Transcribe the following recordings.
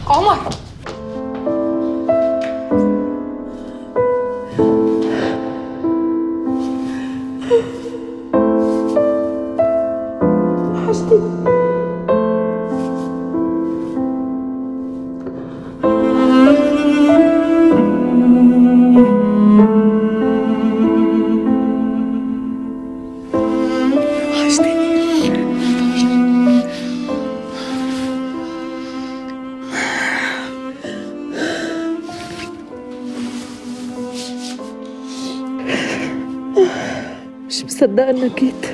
عمر مش مصدقة انك جيت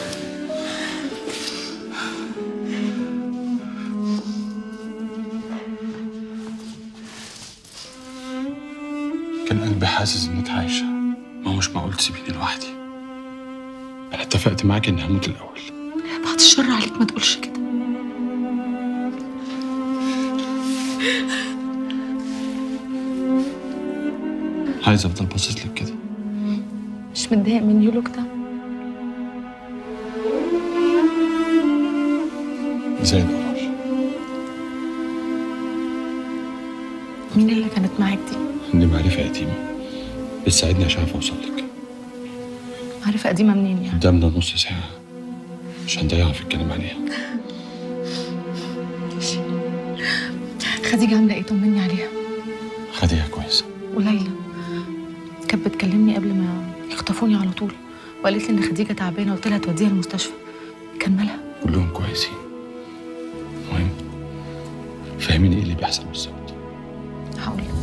كان قلبي حاسس انك عايشة ما هو مش معقول تسيبيني لوحدي انا اتفقت معاك اني هموت الاول بعد الشر عليك ما تقولش كده عايز افضل باصص لك كده مش متضايق من يولوك ده زي القمر مين اللي كانت معاك دي عندي معرفة يتيمة بتساعدني عشان اعرف اوصل لك معرفة قديمة منين يعني قدامنا نص ساعة مش هنضيعها في الكلام عليها خديجة عاملة ايه طمني عليها خديها كويسة وليلى كانت بتكلمني قبل ما يخطفوني على طول وقالت لي ان خديجة تعبانة قلت لها توديها المستشفى كان مالها كلهم كويسين المهم فهميني ايه اللي بيحصل بالظبط هقول لك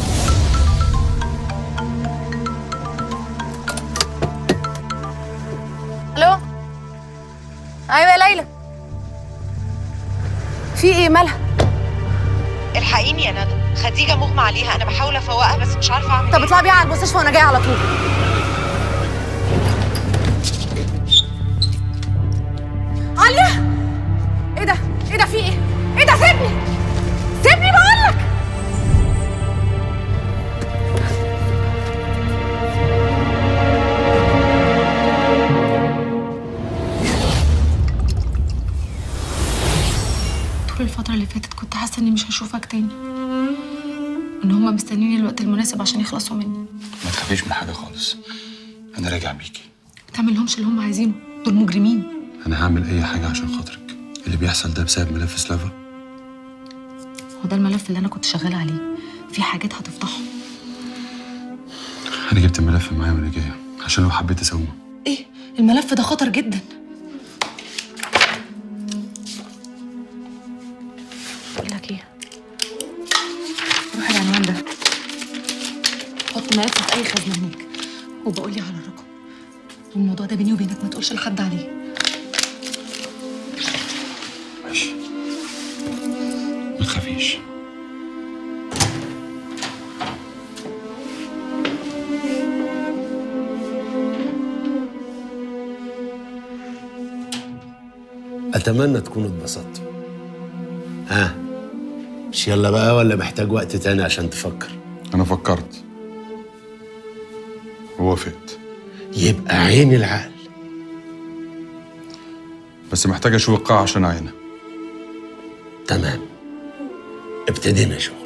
الو ايوه يا ليلى في ايه مالها الحقيني يا ندى خديجه مغمى عليها انا بحاول افوقها بس مش عارفه اعمل طب ايه اطلعي بيها على المستشفى وانا جايه على طول عليا ايه ده ايه ده في ايه ايه ده سيبني سيبني بقول لك طول الفترة اللي فاتت كنت حاسة اني مش هشوفك تاني ان هما مستنيني الوقت المناسب عشان يخلصوا مني ما تخافيش من حاجة خالص انا راجع بيكي ما تعملهمش اللي هم عايزينه دول مجرمين انا هعمل اي حاجة عشان خاطرك اللي بيحصل ده بسبب ملف سلافا هو ده الملف اللي انا كنت شغالة عليه في حاجات هتفضحه انا جبت الملف معايا وانا جاية عشان لو حبيت اسومه ايه الملف ده خطر جدا بقول لك ايه روح العنوان ده حط ملف في اي خزنه هناك وبقول لي على الرقم والموضوع ده بيني وبينك ما تقولش لحد عليه ماشي ما تخافيش أتمنى تكونوا اتبسطتوا ها مش يلا بقى ولا محتاج وقت تاني عشان تفكر انا فكرت ووافقت يبقى عين العقل بس محتاج اشوف القاعة عشان اعينها تمام ابتدينا شغل